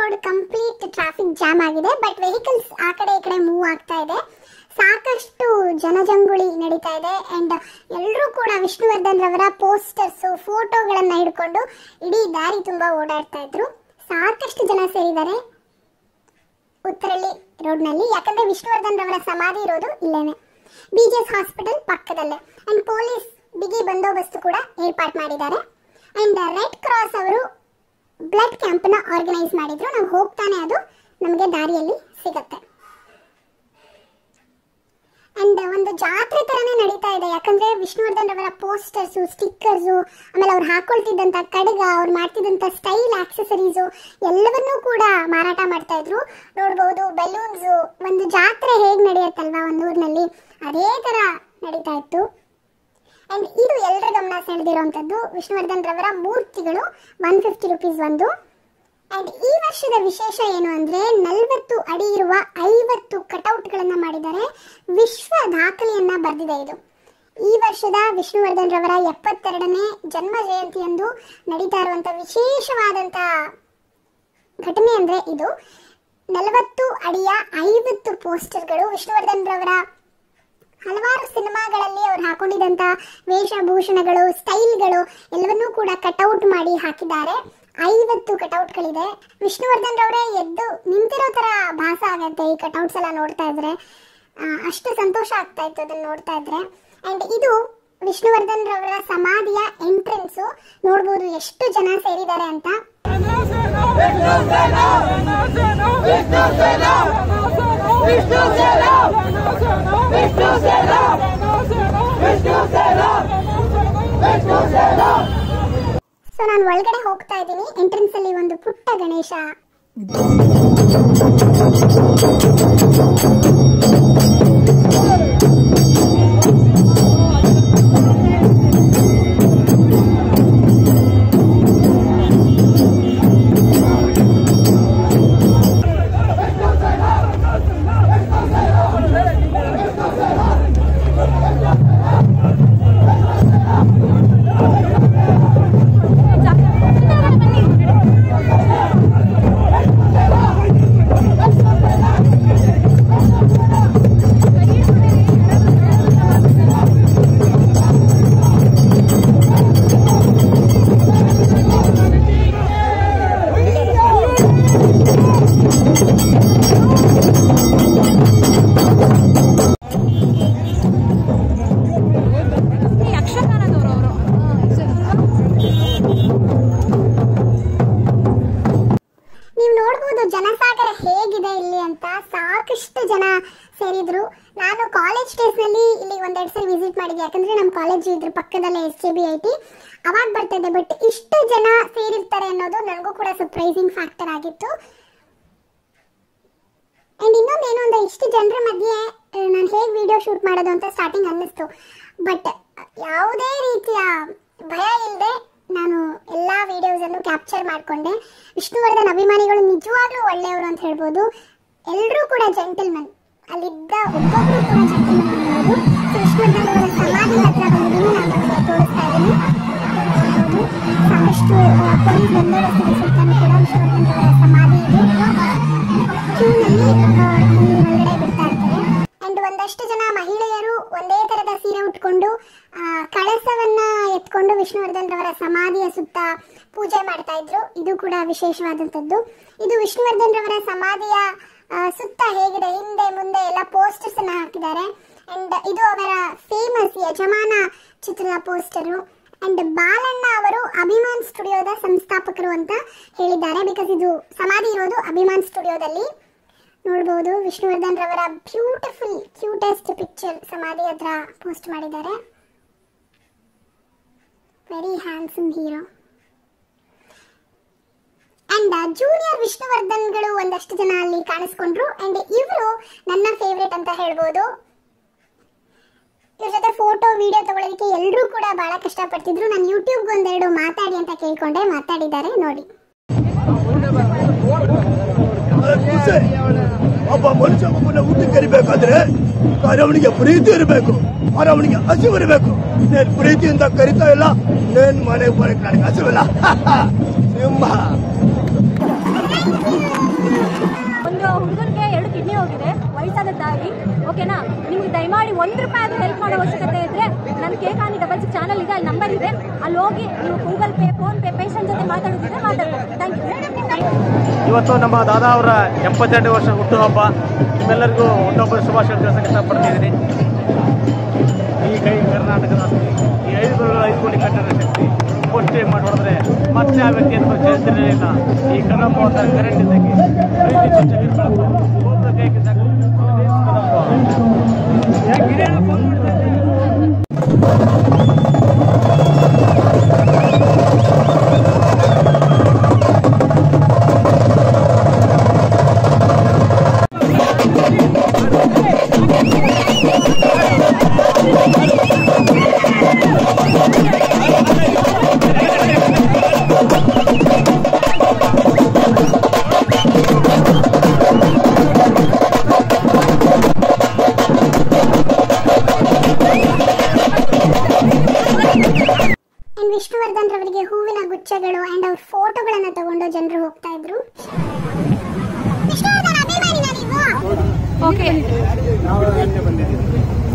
Road complete traffic jam ಆಗಿದೆ but vehicles ಆ ಕಡೆ ಈ ಕಡೆ ಮೂವ್ ಆಗ್ತಾ ಇದೆ ಸಾಕಷ್ಟು ಜನಜಂಗುಳಿ ನಡೀತಾ ಇದೆ ಅಂಡ್ ಎಲ್ಲರೂ ಕೂಡ ವಿಷ್ಣುವರ್ಧನ್ ರವರ ಪೋಸ್ಟರ್ಸ್ ಫೋಟೋಗಳನ್ನ ಹಿಡ್ಕೊಂಡು ಇಡೀ ದಾರಿ ತುಂಬಾ ಓಡಾಡ್ತಾ ಇದ್ರು ಸಾಕಷ್ಟು ಜನ ಸೇರಿದ್ದಾರೆ ಉತ್ತರಳ್ಳಿ ರೋಡ್ನಲ್ಲಿ ಯಾಕಂದ್ರೆ ವಿಷ್ಣುವರ್ಧನ್ ರವರ ಸಮಾಧಿ ಇರೋದು ಇಲ್ಲೇನೆ ಬಿಜೆಎಸ್ ಹಾಸ್ಪಿಟಲ್ ಪಕ್ಕದಲ್ಲೇ ಅಂಡ್ ಪೊಲೀಸ್ ಬಿಗಿ ಬಂದೋಬಸ್ತ್ ಕೂಡ ಏರ್ಪಾಟ್ ಮಾಡಿದ್ದಾರೆ ಅಂಡ್ ರೆಡ್ ಕ್ರಾಸ್ ಅವರು ಬ್ಲಡ್ ಕ್ಯಾಂಪ್ನ ಆರ್ಗನೈಸ್ ಮಾಡಿದ್ರು ನಾವು ಹೋಗ್ತಾನೆ ಅದು ನಮಗೆ ದಾರಿಯಲ್ಲಿ ಸಿಗತ್ತೆ ಅಂಡ್ ಒಂದು ಜಾತ್ರೆ ತರನೇ ನಡೀತಾ ಇದೆ ಯಾಕಂದ್ರೆ ವಿಷ್ಣುವರ್ಧನ್ ಅವರ ಪೋಸ್ಟರ್ಸ್ ಸ್ಟಿಕ್ಕರ್ಸ್ ಆಮೇಲೆ ಅವ್ರು ಹಾಕೊಳ್ತಿದ್ದಂತ ಕಡಗ ಅವ್ರು ಮಾಡ್ತಿದ್ದಂತ ಸ್ಟೈಲ್ ಆಕ್ಸೆಸರೀಸು ಎಲ್ಲವನ್ನೂ ಕೂಡ ಮಾರಾಟ ಮಾಡ್ತಾ ಇದ್ರು ನೋಡ್ಬೋದು ಬೆಲೂನ್ಸ್ ಒಂದು ಜಾತ್ರೆ ಹೇಗ್ ನಡೆಯುತ್ತಲ್ವಾ ಒಂದು ಊರಿನಲ್ಲಿ ಅದೇ ತರ ನಡೀತಾ ಇತ್ತು ಅಂಡ್ ಇದು ಎಲ್ಲರ ಗಮನ ಸೆಳೆದಿರುವಂತದ್ದು ವಿಷ್ಣುವರ್ಧನ್ ರವರ ಮೂರ್ತಿಗಳು ಒನ್ ಫಿಫ್ಟಿ ರುಪೀಸ್ ಒಂದು ಅಂಡ್ ಈ ವರ್ಷದ ವಿಶೇಷ ಏನು ಅಂದ್ರೆ ನಲವತ್ತು ಅಡಿ ಇರುವ ಐವತ್ತು ಕಟೌಟ್ಗಳನ್ನ ಮಾಡಿದ್ದಾರೆ ವಿಶ್ವ ದಾಖಲೆಯನ್ನ ಬರೆದಿದೆ ಇದು ಈ ವರ್ಷದ ವಿಷ್ಣುವರ್ಧನ್ ರವರ ಎಪ್ಪತ್ತೆರಡನೇ ಜನ್ಮ ಜಯಂತಿಯಂದು ನಡೀತಾ ಇರುವಂತ ವಿಶೇಷವಾದಂತ ಘಟನೆ ಅಂದ್ರೆ ಇದು ನಲವತ್ತು ಅಡಿಯ ಐವತ್ತು ಪೋಸ್ಟರ್ಗಳು ವಿಷ್ಣುವರ್ಧನ್ ರವರ ಹಲವಾರು ಸಿನಿಮಾಗಳಲ್ಲಿ ಅವ್ರು ಹಾಕೊಂಡಿದ್ದಂತ ವೇಷಭೂಷಣಗಳು ಸ್ಟೈಲ್ಗಳು ಎಲ್ಲವನ್ನೂ ಕೂಡ ಕಟೌಟ್ ಮಾಡಿ ಹಾಕಿದ್ದಾರೆ ಐವತ್ತು ಕಟೌಟ್ಗಳಿದೆ ವಿಷ್ಣುವರ್ಧನ್ ರವರೇ ಎದ್ದು ನಿಂತಿರೋ ತರ ಭಾಸ ಆಗತ್ತೆ ಈ ಕಟೌಟ್ಸ್ ಎಲ್ಲ ನೋಡ್ತಾ ಇದ್ರೆ ಆ, ಅಷ್ಟು ಸಂತೋಷ ಆಗ್ತಾ ಇತ್ತು ಅದನ್ನ ನೋಡ್ತಾ ಇದ್ರೆ ಅಂಡ್ ಇದು ವಿಷ್ಣುವರ್ಧನ್ ರವರ ಸಮಾಧಿಯ ಎಂಟ್ರೆನ್ಸ್ ನೋಡ್ಬೋದು ಎಷ್ಟು ಜನ ಸೇರಿದ್ದಾರೆ ಅಂತ ಸೊ ನಾನು ಒಳಗಡೆ ಹೋಗ್ತಾ ಇದ್ದೀನಿ ಎಂಟ್ರೆನ್ಸ್ ಅಲ್ಲಿ ಒಂದು ಪುಟ್ಟ ಗಣೇಶ ಯಕ್ಷಗಾನದವರು ಅವರು ನೀವು ನೋಡ್ಬೋದು ಜನಸಾಗರ ಹೇಗಿದೆ ಇಲ್ಲಿ ಅಂತ ಸಾಕಷ್ಟು ಜನ ಸೇರಿದ್ರು ನಾನು ಕಾಲೇಜ್ ಡೇಸ್ ನಲ್ಲಿ ಇಲ್ಲಿ ಒಂದೆರಡು ಸರಿ ವಿಸಿಟ್ ಮಾಡಿದ್ದೆ ಯಾಕಂದ್ರೆ ನಮ್ಮ ಕಾಲೇಜ್ ಇದ್ರ ಪಕ್ಕದಲ್ಲೇ S K B I T ಅವಾಗ ಬರ್ತಿದ್ದೆ ಬಟ್ ಇಷ್ಟು ಜನ ಸೇರಿರ್ತಾರೆ ಅನ್ನೋದು ನನಗೂ ಕೂಡ ಸರ್ಪ್ರೈಸಿಂಗ್ ಫ್ಯಾಕ್ಟರ್ ಆಗಿತ್ತು ಅಂಡ್ ಇನ್ನೊಂದು ಏನು ಅಂದ್ರೆ ಇಷ್ಟು ಜನರ ಮಧ್ಯೆ ನಾನು ಹೇಗೆ ವಿಡಿಯೋ ಶೂಟ್ ಮಾಡೋದು ಅಂತ ಸ್ಟಾರ್ಟಿಂಗ್ ಅನ್ನಿಸ್ತು ಬಟ್ ಯಾವುದೇ ರೀತಿಯ ಭಯ ಇಲ್ಲದೆ ನಾನು ಎಲ್ಲ ವಿಡಿಯೋಸ್ ಅನ್ನು ಕ್ಯಾಪ್ಚರ್ ಮಾಡಿಕೊಂಡೆ ವಿಷ್ಣುವರ್ಧನ್ ಅಭಿಮಾನಿಗಳು ನಿಜವಾಗ್ಲೂ ಒಳ್ಳೆಯವರು ಅಂತ ಹೇಳ್ಬೋದು ಎಲ್ಲರೂ ಕೂಡ ಜೆಂಟಲ್ಮನ್ ಅಲ್ಲಿದ್ದ ಒಬ್ಬೊಬ್ರು ಕೂಡ ಜೆಂಟಲ್ಮನ್ ಅನ್ನೋದು ಸೊ ವಿಷ್ಣುವರ್ಧನ್ ಅವರ ಸಮಾಧಿ ಹತ್ರ ಬಂದಿದ್ದೀನಿ ನಾನು ನಿಮಗೆ ತೋರಿಸ್ತಾ ಇದ್ದೀನಿ ನೋಡ್ಬೋದು. ಸಾಕಷ್ಟು ಆ, ಪೊಲೀಸ್ ಬಂದೋಬಸ್ತಿನ ಸುತ್ತಲೂ ಕೂಡ ವಿಷ್ಣುವರ್ಧನ್ ಅವರ ಸಮಾಧಿ ಇದೆ ಕ್ಯೂನಲ್ಲಿ ಒಳಗಡೆ ಬಿಡ್ತಾ ಇರ್ತಾರೆ ಅಂಡ್ ಒಂದಷ್ಟು ಜನ ಮಹಿಳೆಯರು ಒಂದೇ ತರದ ಸೀರೆ ಉಟ್ಕೊಂಡು ಆ, ಕಳಸವನ್ನ ಎತ್ಕೊಂಡು ವಿಷ್ಣುವರ್ಧನ್ ರವರ ಸಮಾಧಿಯ ಸುತ್ತ ಪೂಜೆ ಮಾಡ್ತಾ ಇದ್ರು ಇದು ಕೂಡ ವಿಶೇಷವಾದಂತದ್ದು ಇದು ವಿಷ್ಣುವರ್ಧನ್ ರವರ ಸಮಾಧಿಯ ಆ, ಸುತ್ತ ಹೇಗಿದೆ ಹಿಂದೆ ಮುಂದೆ ಎಲ್ಲ ಪೋಸ್ಟರ್ಸ್ ಅನ್ನ ಹಾಕಿದ್ದಾರೆ ಅಂಡ್ ಇದು ಅವರ ಫೇಮಸ್ ಯಜಮಾನ ಚಿತ್ರದ ಪೋಸ್ಟರು ಅಂಡ್ ಬಾಲಣ್ಣ ಅವರು ಅಭಿಮಾನ್ ಸ್ಟುಡಿಯೋದ ಸಂಸ್ಥಾಪಕರು ಅಂತ ಹೇಳಿದ್ದಾರೆ ಬಿಕಾಸ್ ಇದು ಸಮಾಧಿ ಇರೋದು ಅಭಿಮಾನ್ ಸ್ಟುಡಿಯೋದಲ್ಲಿ ನೋಡ್ಬೋದು ವಿಷ್ಣುವರ್ಧನ್ ರವರ ಬ್ಯೂಟಿಫುಲ್ ಕ್ಯೂಟೆಸ್ಟ್ ಪಿಕ್ಚರ್ ಸಮಾಧಿ ಹತ್ರ ಪೋಸ್ಟ್ ಮಾಡಿದ್ದಾರೆ very handsome hero and junior ವಿಷ್ಣುವರ್ಧನ್ಗಳು ಒಂದಷ್ಟು ಜನ ಅಲ್ಲಿ ಕಾಣಿಸ್ಕೊಂಡ್ರು ಅಂಡ್ ಇವರು ನನ್ನ ಫೇವ್ರೇಟ್ ಅಂತ ಹೇಳ್ಬೋದು ಇವ್ರ ಜೊತೆ ಫೋಟೋ ವಿಡಿಯೋ ತಗೊಳ್ಳೋದಕ್ಕೆ ಎಲ್ಲರೂ ಕೂಡ ಬಹಳ ಕಷ್ಟಪಡ್ತಿದ್ರು ನಾನು ಯೂಟ್ಯೂಬ್ ಒಂದೆರಡು ಮಾತಾಡಿ ಅಂತ ಕೇಳ್ಕೊಂಡೆ ಮಾತಾಡಿದ್ದಾರೆ ನೋಡಿ ಖುಷಿ. ಒಬ್ಬ ಮನುಷ್ಯ ಒಬ್ಬನ ಊಟಕ್ಕೆ ಕರಿಬೇಕಾದ್ರೆ ಅವನಿಗೆ ಪ್ರೀತಿ ಇರಬೇಕು ಅವ್ರ ಅವನಿಗೆ ಹಸಿವು ಇರಬೇಕು ನೀನ್ ಪ್ರೀತಿಯಿಂದ ಕರಿತಾ ಇಲ್ಲ ನೀನ್ ಮನೆಗೆ ಬರಕ್ ನನಗೆ ಹಸಿವಿಲ್ಲ ಸಿಂಹ ಅಲ್ಲಿ ಹೋಗಿ ನೀವು Google Pay PhonePe patient ಜೊತೆ ಮಾತಾಡೋದಿದ್ರೆ ಮಾತಾಡ್ಬೋದು ಥ್ಯಾಂಕ್ ಯು ಇವತ್ತು ನಮ್ಮ ದಾದಾ ಅವರ ಎಪ್ಪತ್ತೆರಡು ವರ್ಷ ಹುಟ್ಟುಹಬ್ಬ ನಿಮ್ಮೆಲ್ಲರಿಗೂ ಹುಟ್ಟುಹಬ್ಬದ ಶುಭಾಶಯ ತಿಳಿಸಕ್ಕೆ ಇಷ್ಟಪಡ್ತಿದ್ದೀನಿ ಈ ಕೈ ಕರ್ನಾಟಕದ ಆಸ್ತಿ ಈ ಐದು ಗುರುಗಳು ಐದು ಕೋಟಿ ಕಟ್ಟಡ ಶಕ್ತಿ ಪೋಸ್ಟೇ ಮಾಡಿ ಹೊಡೆದ್ರೆ ಮತ್ತೆ ಆ ವ್ಯಕ್ತಿಯನ್ನು ಚರಿತ್ರೆ ಇಲ್ಲ ಈ ಕನ್ನಪ್ಪ ಅಂತ ಕರೆಂಟ್ ಇದ್ದಕ್ಕೆ ಪ್ರೀತಿ ಚುಚ್ಚಕ್ಕೆ ಬೆಳಕು ಒಬ್ಬರ ಕೈಗೆ ಸಾಕು ಅದೇ ಕನ್ನಪ್ಪ ಯಾಕೆ ಹಿರಿಯಣ್ಣ ಫೋನ್ ಮಾಡ್ತಾ ಇದ್ದಾರೆ? ಅಂಡ್ ವಿಷ್ಣುವರ್ಧನ್ ರವರಿಗೆ ಹೂವಿನ ಗುಚ್ಛಗಳು ಅಂಡ್ ಅವ್ರ ಫೋಟೋಗಳನ್ನ ತಗೊಂಡು ಜನರು ಹೋಗ್ತಾ ಇದ್ರು ವಿಷ್ಣುವರ್ಧನ್ ಅಭಿಮಾನಿನ ನೀವು ಓಕೆ ನಾವು ಇವತ್ತೇ ಬಂದಿದ್ದೀವಿ